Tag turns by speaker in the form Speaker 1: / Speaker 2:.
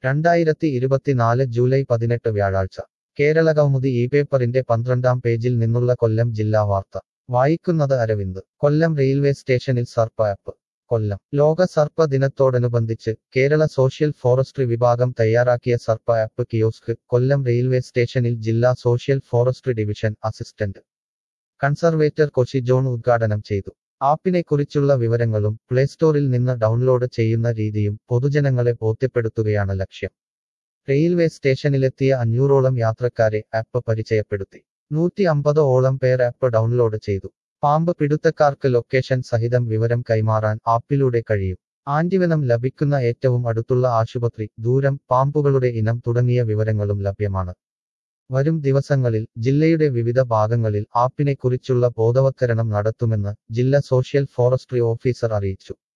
Speaker 1: രണ്ടായിരത്തി ഇരുപത്തിനാല് ജൂലൈ പതിനെട്ട് വ്യാഴാഴ്ച കേരള കൗമുദി ഈ പേപ്പറിന്റെ പന്ത്രണ്ടാം പേജിൽ നിന്നുള്ള കൊല്ലം ജില്ലാ വാർത്ത വായിക്കുന്നത് അരവിന്ദ് കൊല്ലം റെയിൽവേ സ്റ്റേഷനിൽ സർപ്പ ആപ്പ് കൊല്ലം ലോക സർപ്പ ദിനത്തോടനുബന്ധിച്ച് കേരള സോഷ്യൽ ഫോറസ്ട്രി വിഭാഗം തയ്യാറാക്കിയ സർപ്പ ആപ്പ് കിയോസ്ക് കൊല്ലം റെയിൽവേ സ്റ്റേഷനിൽ ജില്ലാ social forestry division assistant conservator Kochi John ഉദ്ഘാടനം ചെയ്തു ആപ്പിനെക്കുറിച്ചുള്ള വിവരങ്ങളും പ്ലേ സ്റ്റോറിൽ നിന്ന് ഡൗൺലോഡ് ചെയ്യുന്ന രീതിയും പൊതുജനങ്ങളെ ബോധ്യപ്പെടുത്തുകയാണ് ലക്ഷ്യം റെയിൽവേ സ്റ്റേഷനിലെത്തിയ അഞ്ഞൂറോളം യാത്രക്കാരെ ആപ്പ് പരിചയപ്പെടുത്തി നൂറ്റി അമ്പത് ഓളം പേർ ആപ്പ് ഡൗൺലോഡ് ചെയ്തു പാമ്പ് പിടുത്തക്കാർക്ക് ലൊക്കേഷൻ സഹിതം വിവരം കൈമാറാൻ ആപ്പിലൂടെ കഴിയും ആന്റിവനം ലഭിക്കുന്ന ഏറ്റവും അടുത്തുള്ള ആശുപത്രി ദൂരം പാമ്പുകളുടെ ഇനം തുടങ്ങിയ വിവരങ്ങളും ലഭ്യമാണ് വരും ദിവസങ്ങളിൽ ജില്ലയുടെ വിവിധ ഭാഗങ്ങളിൽ ആപ്പിനെക്കുറിച്ചുള്ള ബോധവത്കരണം നടത്തുമെന്ന് ജില്ലാ സോഷ്യൽ ഫോറസ്ട്രി ഓഫീസർ അറിയിച്ചു